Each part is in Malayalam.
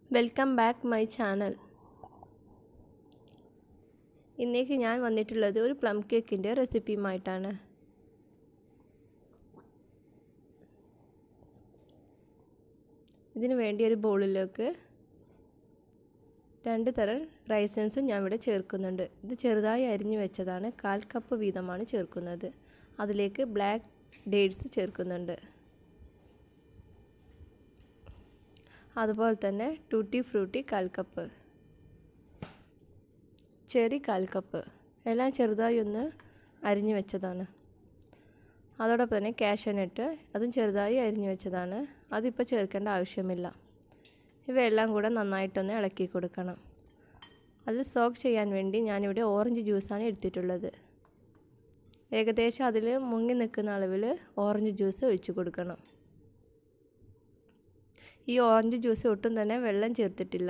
വെൽക്കം ബാക്ക് മൈ ചാനൽ ഇന്നേക്ക് ഞാൻ വന്നിട്ടുള്ളത് ഒരു പ്ലം കേക്കിൻ്റെ റെസിപ്പിയുമായിട്ടാണ് ഇതിന് വേണ്ടി ഒരു ബൗളിലേക്ക് രണ്ട് തരം റൈസൻസും ഞാൻ ഇവിടെ ചേർക്കുന്നുണ്ട് ഇത് ചെറുതായി അരിഞ്ഞു വെച്ചതാണ് കാൽ കപ്പ് വീതമാണ് ചേർക്കുന്നത് അതിലേക്ക് ബ്ലാക്ക് ഡേറ്റ്സ് ചേർക്കുന്നുണ്ട് അതുപോലെ തന്നെ ടൂട്ടി ഫ്രൂട്ടി കാൽ കപ്പ് ചെറി കാൽ കപ്പ് എല്ലാം ചെറുതായി ഒന്ന് അരിഞ്ഞു വെച്ചതാണ് അതോടൊപ്പം തന്നെ കാഷ്യനട്ട് അതും ചെറുതായി അരിഞ്ഞു വെച്ചതാണ് അതിപ്പോൾ ചേർക്കേണ്ട ആവശ്യമില്ല ഇവയെല്ലാം കൂടെ നന്നായിട്ടൊന്ന് ഇളക്കി കൊടുക്കണം അത് സോക്ക് ചെയ്യാൻ വേണ്ടി ഞാനിവിടെ ഓറഞ്ച് ജ്യൂസാണ് എടുത്തിട്ടുള്ളത് ഏകദേശം അതിൽ മുങ്ങി നിൽക്കുന്ന അളവിൽ ഓറഞ്ച് ജ്യൂസ് ഒഴിച്ചു കൊടുക്കണം ഈ ഓറഞ്ച് ജ്യൂസ് ഒട്ടും തന്നെ വെള്ളം ചേർത്തിട്ടില്ല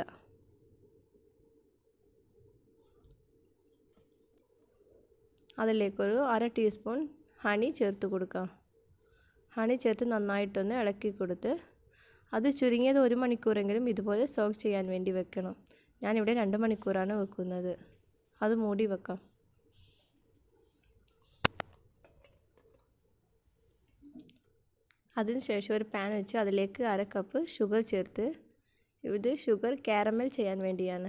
അതിലേക്കൊരു അര ടീസ്പൂൺ ഹണി ചേർത്ത് കൊടുക്കാം ഹണി ചേർത്ത് നന്നായിട്ടൊന്ന് ഇളക്കി കൊടുത്ത് അത് ചുരുങ്ങിയത് ഒരു മണിക്കൂറെങ്കിലും ഇതുപോലെ സോക്ക് ചെയ്യാൻ വേണ്ടി വെക്കണം ഞാനിവിടെ രണ്ട് മണിക്കൂറാണ് വെക്കുന്നത് അത് മൂടി വെക്കാം അതിനുശേഷം ഒരു പാൻ വെച്ച് അതിലേക്ക് അര കപ്പ് ഷുഗർ ചേർത്ത് ഇത് ഷുഗർ കാരമൽ ചെയ്യാൻ വേണ്ടിയാണ്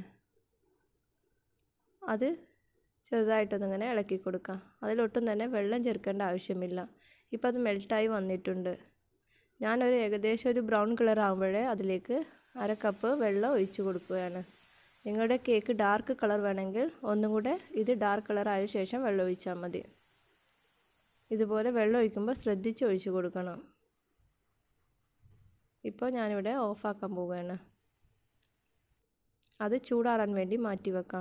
അത് ചെറുതായിട്ടൊന്നിങ്ങനെ ഇളക്കി കൊടുക്കാം അതിലൊട്ടും തന്നെ വെള്ളം ചേർക്കേണ്ട ആവശ്യമില്ല ഇപ്പോൾ അത് മെൽട്ടായി വന്നിട്ടുണ്ട് ഞാനൊരു ഏകദേശം ഒരു ബ്രൗൺ കളർ ആകുമ്പോഴേ അതിലേക്ക് അര കപ്പ് വെള്ളം ഒഴിച്ചു കൊടുക്കുകയാണ് നിങ്ങളുടെ കേക്ക് ഡാർക്ക് കളർ വേണമെങ്കിൽ ഒന്നും കൂടെ ഇത് ഡാർക്ക് കളർ ആയ ശേഷം വെള്ളം ഒഴിച്ചാൽ മതി ഇതുപോലെ വെള്ളം ഒഴിക്കുമ്പോൾ ശ്രദ്ധിച്ച് ഒഴിച്ചു കൊടുക്കണം ഇപ്പോൾ ഞാനിവിടെ ഓഫാക്കാൻ പോവുകയാണ് അത് ചൂടാറാൻ വേണ്ടി മാറ്റി വെക്കാം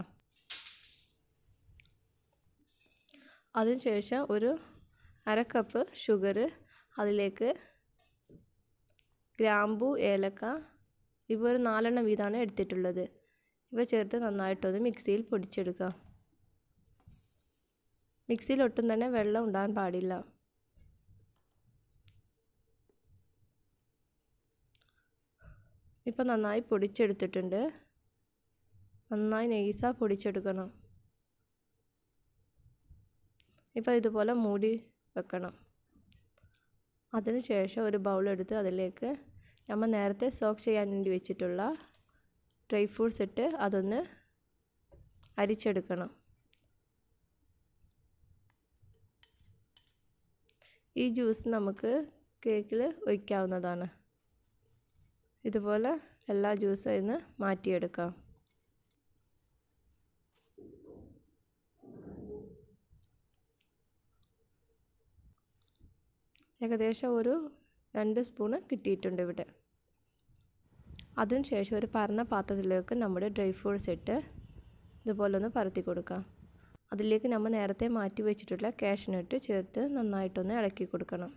അതിനുശേഷം ഒരു അര കപ്പ് ഷുഗർ അതിലേക്ക് ഗ്രാമ്പു ഏലക്ക ഇവ ഒരു നാലെണ്ണം വീതമാണ് എടുത്തിട്ടുള്ളത് ഇവ ചേർത്ത് നന്നായിട്ടൊന്ന് മിക്സിയിൽ പൊടിച്ചെടുക്കാം മിക്സിയിൽ ഒട്ടും തന്നെ വെള്ളം ഉണ്ടാകാൻ പാടില്ല ഇപ്പം നന്നായി പൊടിച്ചെടുത്തിട്ടുണ്ട് നന്നായി നെയ്സ പൊടിച്ചെടുക്കണം ഇപ്പോൾ ഇതുപോലെ മൂടി വെക്കണം അതിനുശേഷം ഒരു ബൗൾ എടുത്ത് അതിലേക്ക് നമ്മൾ നേരത്തെ സോക്ക് ചെയ്യാൻ വേണ്ടി വെച്ചിട്ടുള്ള ഡ്രൈ ഫ്രൂട്ട്സ് ഇട്ട് അതൊന്ന് അരിച്ചെടുക്കണം ഈ ജ്യൂസ് നമുക്ക് കേക്കിൽ ഒഴിക്കാവുന്നതാണ് ഇതുപോലെ എല്ലാ ജ്യൂസും ഇന്ന് മാറ്റിയെടുക്കാം ഏകദേശം ഒരു രണ്ട് സ്പൂണ് കിട്ടിയിട്ടുണ്ട് ഇവിടെ അതിനുശേഷം ഒരു പരന്ന പാത്രത്തിലേക്ക് നമ്മുടെ ഡ്രൈ ഫ്രൂട്ട്സ് ഇട്ട് ഇതുപോലെ ഒന്ന് പരത്തി കൊടുക്കാം അതിലേക്ക് നമ്മൾ നേരത്തെ മാറ്റി വെച്ചിട്ടുള്ള കാഷ്നട്ട് ചേർത്ത് നന്നായിട്ടൊന്ന് ഇളക്കി കൊടുക്കണം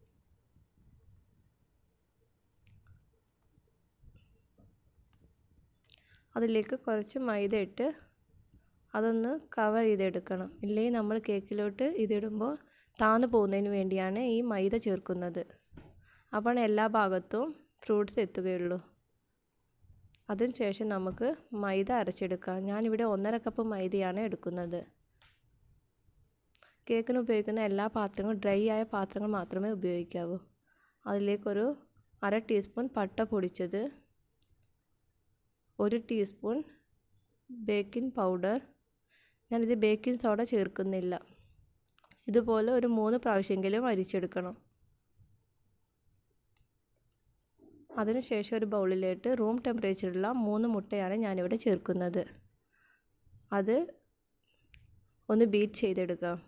അതിലേക്ക് കുറച്ച് മൈദ ഇട്ട് അതൊന്ന് കവർ ചെയ്തെടുക്കണം ഇല്ലെങ്കിൽ നമ്മൾ കേക്കിലോട്ട് ഇതിടുമ്പോൾ താന്നു പോകുന്നതിന് വേണ്ടിയാണ് ഈ മൈദ ചേർക്കുന്നത് അപ്പോൾ എല്ലാ ഭാഗത്തും ഫ്രൂട്ട്സ് എത്തുകയുള്ളൂ അതിനുശേഷം നമുക്ക് മൈദ അരച്ചെടുക്കാം ഞാനിവിടെ ഒന്നര കപ്പ് മൈദയാണ് എടുക്കുന്നത് കേക്കിന് ഉപയോഗിക്കുന്ന എല്ലാ പാത്രങ്ങളും ഡ്രൈ ആയ പാത്രങ്ങൾ മാത്രമേ ഉപയോഗിക്കാവൂ അതിലേക്കൊരു അര ടീസ്പൂൺ പട്ട പൊടിച്ചത് ഒരു ടീസ്പൂൺ ബേക്കിംഗ് പൗഡർ ഞാനിത് ബേക്കിംഗ് സോഡ ചേർക്കുന്നില്ല ഇതുപോലെ ഒരു മൂന്ന് പ്രാവശ്യമെങ്കിലും അരിച്ചെടുക്കണം അതിനുശേഷം ഒരു ബൗളിലേക്ക് റൂം ടെമ്പറേച്ചറിലുള്ള മൂന്ന് മുട്ടയാണ് ഞാനിവിടെ ചേർക്കുന്നത് അത് ഒന്ന് ബീറ്റ് ചെയ്തെടുക്കാം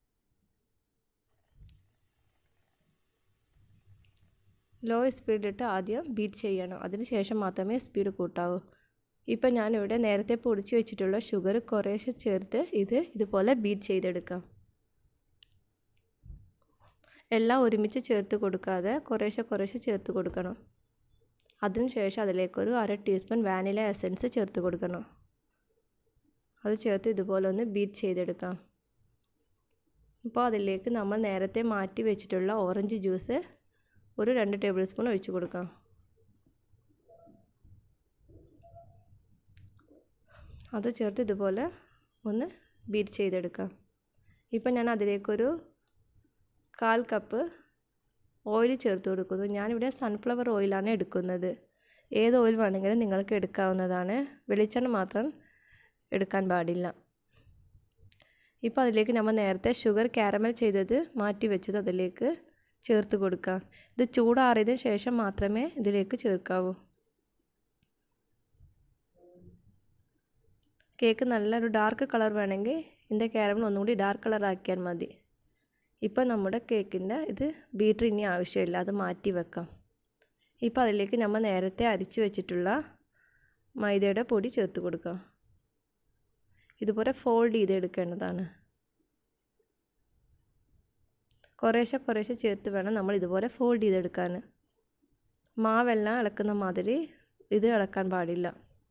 ലോ സ്പീഡിലിട്ട് ആദ്യം ബീറ്റ് ചെയ്യണം അതിനുശേഷം മാത്രമേ സ്പീഡ് കൂട്ടാവൂ ഇപ്പം ഞാനിവിടെ നേരത്തെ പൊടിച്ച് വെച്ചിട്ടുള്ള ഷുഗർ കുറേശ്ശെ ചേർത്ത് ഇത് ഇതുപോലെ ബീറ്റ് ചെയ്തെടുക്കാം എല്ലാം ഒരുമിച്ച് ചേർത്ത് കൊടുക്കാതെ കുറേശ്ശെ കുറേശ്ശെ ചേർത്ത് കൊടുക്കണം അതിനുശേഷം അതിലേക്കൊരു അര ടീസ്പൂൺ വാനില എസൻസ് ചേർത്ത് കൊടുക്കണം അത് ചേർത്ത് ഇതുപോലെ ഒന്ന് ബീറ്റ് ചെയ്തെടുക്കാം ഇപ്പോൾ അതിലേക്ക് നമ്മൾ നേരത്തെ മാറ്റി വെച്ചിട്ടുള്ള ഓറഞ്ച് ജ്യൂസ് ഒരു രണ്ട് ടേബിൾ സ്പൂൺ ഒഴിച്ച് കൊടുക്കാം അത് ചേർത്ത് ഇതുപോലെ ഒന്ന് ബീറ്റ് ചെയ്തെടുക്കാം ഇപ്പം ഞാൻ അതിലേക്കൊരു കാൽ കപ്പ് ഓയിൽ ചേർത്ത് കൊടുക്കുന്നു ഞാനിവിടെ സൺഫ്ലവർ ഓയിലാണ് എടുക്കുന്നത് ഏത് ഓയിൽ വേണമെങ്കിലും നിങ്ങൾക്ക് എടുക്കാവുന്നതാണ് വെളിച്ചെണ്ണ മാത്രം എടുക്കാൻ പാടില്ല ഇപ്പോൾ അതിലേക്ക് നമ്മൾ നേരത്തെ ഷുഗർ കാരമൽ ചെയ്തത് മാറ്റി വെച്ചത് അതിലേക്ക് ചേർത്ത് കൊടുക്കാം ഇത് ചൂടാറിയതിന് ശേഷം മാത്രമേ ഇതിലേക്ക് ചേർക്കാവൂ കേക്ക് നല്ലൊരു ഡാർക്ക് കളർ വേണമെങ്കിൽ ഇതിൻ്റെ കാരമൽ ഒന്നുകൂടി ഡാർക്ക് കളർ ആക്കിയാൽ മതി ഇപ്പോൾ നമ്മുടെ കേക്കിൻ്റെ ഇത് ബീറ്റർ ഇനി ആവശ്യമില്ല അത് മാറ്റി വെക്കാം ഇപ്പോൾ അതിലേക്ക് നമ്മൾ നേരത്തെ അരിച്ച് വെച്ചിട്ടുള്ള മൈദയുടെ പൊടി ചേർത്ത് കൊടുക്കാം ഇതുപോലെ ഫോൾഡ് ചെയ്തെടുക്കേണ്ടതാണ് കുറേശ്ശെ കുറേശ്ശെ ചേർത്ത് വേണം നമ്മൾ ഇതുപോലെ ഫോൾഡ് ചെയ്തെടുക്കാൻ മാവെല്ലാം ഇളക്കുന്ന മാതിരി ഇത് ഇളക്കാൻ പാടില്ല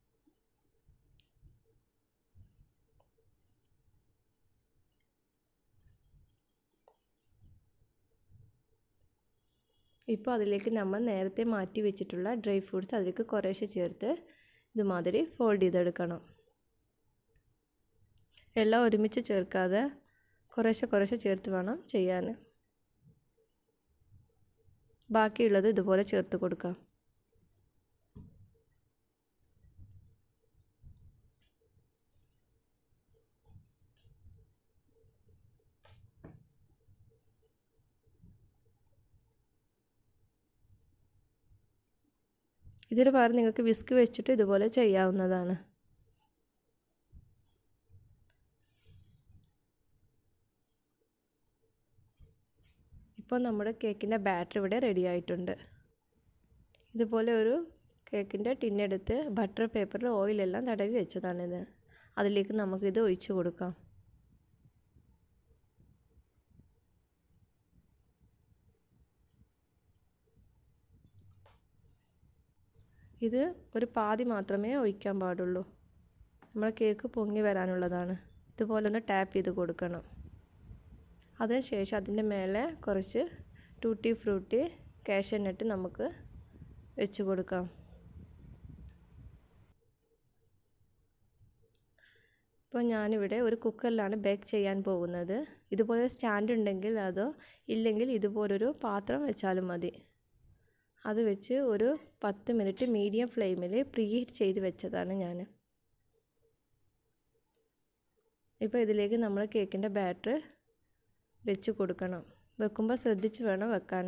ഇപ്പോൾ അതിലേക്ക് നമ്മൾ നേരത്തെ മാറ്റി വെച്ചിട്ടുള്ള ഡ്രൈ ഫ്രൂട്ട്സ് അതിലേക്ക് കുറേശ്ശെ ചേർത്ത് ഇതുമാതിരി ഫോൾഡ് ചെയ്തെടുക്കണം എല്ലാം ഒരുമിച്ച് ചേർക്കാതെ കുറേശ്ശെ കുറേശ്ശെ ചേർത്ത് വേണം ചെയ്യാൻ ബാക്കിയുള്ളത് ഇതുപോലെ ചേർത്ത് കൊടുക്കാം ഇതിന് പകരം നിങ്ങൾക്ക് വിസ്ക് വെച്ചിട്ട് ഇതുപോലെ ചെയ്യാവുന്നതാണ് ഇപ്പോൾ നമ്മുടെ കേക്കിൻ്റെ ബാറ്റർ ഇവിടെ റെഡി ആയിട്ടുണ്ട് ഇതുപോലെ ഒരു കേക്കിൻ്റെ ടിന്നെടുത്ത് ബട്ടർ പേപ്പറിൽ ഓയിലെല്ലാം തടവി വെച്ചതാണിത് അതിലേക്ക് നമുക്കിത് ഒഴിച്ചു കൊടുക്കാം ഇത് ഒരു പാതി മാത്രമേ ഒഴിക്കാൻ പാടുള്ളൂ നമ്മുടെ കേക്ക് പൊങ്ങി വരാനുള്ളതാണ് ഇതുപോലെ ഒന്ന് ടാപ്പ് ചെയ്ത് കൊടുക്കണം അതിനുശേഷം അതിൻ്റെ മേലെ കുറച്ച് ടൂട്ടി ഫ്രൂട്ടി കാഷ്യനട്ട് നമുക്ക് വെച്ച് കൊടുക്കാം ഇപ്പോൾ ഞാനിവിടെ ഒരു കുക്കറിലാണ് ബേക്ക് ചെയ്യാൻ പോകുന്നത് ഇതുപോലെ സ്റ്റാൻഡ് ഉണ്ടെങ്കിൽ അതോ ഇല്ലെങ്കിൽ ഇതുപോലൊരു പാത്രം വെച്ചാലും മതി അത് വെച്ച് ഒരു പത്ത് മിനിറ്റ് മീഡിയം ഫ്ലെയിമിൽ പ്രീ ഹീറ്റ് ചെയ്ത് വെച്ചതാണ് ഞാൻ ഇപ്പോൾ ഇതിലേക്ക് നമ്മൾ കേക്കിൻ്റെ ബാറ്റർ വെച്ച് കൊടുക്കണം വെക്കുമ്പോൾ ശ്രദ്ധിച്ച് വേണം വെക്കാൻ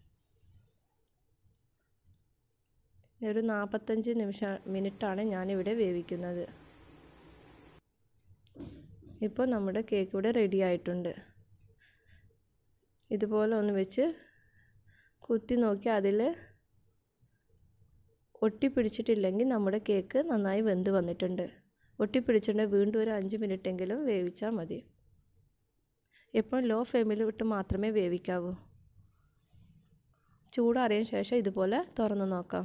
ഒരു നാൽപ്പത്തഞ്ച് നിമിഷം മിനിറ്റാണ് ഞാനിവിടെ വേവിക്കുന്നത് ഇപ്പോൾ നമ്മുടെ കേക്ക് ഇവിടെ റെഡി ആയിട്ടുണ്ട് ഇതുപോലെ ഒന്ന് വെച്ച് കുത്തി നോക്കി അതിൽ ഒട്ടിപ്പിടിച്ചിട്ടില്ലെങ്കിൽ നമ്മുടെ കേക്ക് നന്നായി വെന്ത് വന്നിട്ടുണ്ട് ഒട്ടിപ്പിടിച്ചിട്ടുണ്ടെങ്കിൽ വീണ്ടും ഒരു അഞ്ച് മിനിറ്റെങ്കിലും വേവിച്ചാൽ മതി എപ്പോഴും ലോ ഫ്ലെയിമിൽ ഇട്ട് മാത്രമേ വേവിക്കാവൂ ചൂടാറിയതിന് ശേഷം ഇതുപോലെ തുറന്ന് നോക്കാം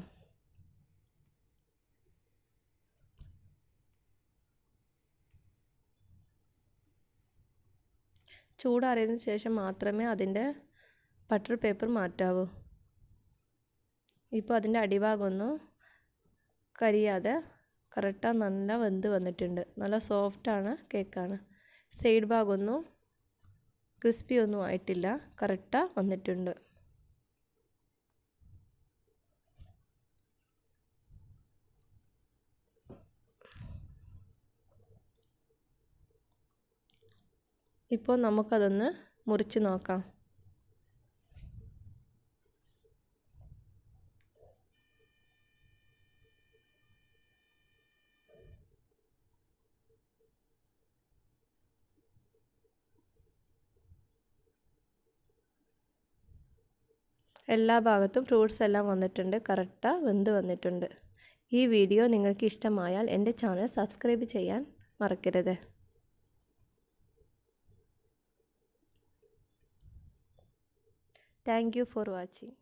ചൂടാറിയതിന് ശേഷം മാത്രമേ അതിൻ്റെ ബട്ടർ പേപ്പർ മാറ്റാവൂ ഇപ്പോൾ അതിൻ്റെ അടിഭാഗമൊന്നും കരിയാതെ കറക്റ്റാக നല്ല വെന്ത് വന്നിട്ടുണ്ട് നല്ല സോഫ്റ്റാണ് കേക്കാണ് സൈഡ് ഭാഗമൊന്നും ക്രിസ്പി ഒന്നും ആയിട്ടില്ല കറക്റ്റാக വന്നിട്ടുണ്ട് ഇപ്പോൾ നമുക്കതൊന്ന് മുറിച്ച് നോക്കാം എല്ലാ ഭാഗത്തും ഫ്രൂട്ട്സ് എല്ലാം വന്നിട്ടുണ്ട് കറക്റ്റാக വെന്ത് വന്നിട്ടുണ്ട് ഈ വീഡിയോ നിങ്ങൾക്ക് ഇഷ്ടമായാൽ എൻ്റെ ചാനൽ സബ്സ്ക്രൈബ് ചെയ്യാൻ മറക്കരുത് താങ്ക് യു ഫോർ വാച്ചിങ്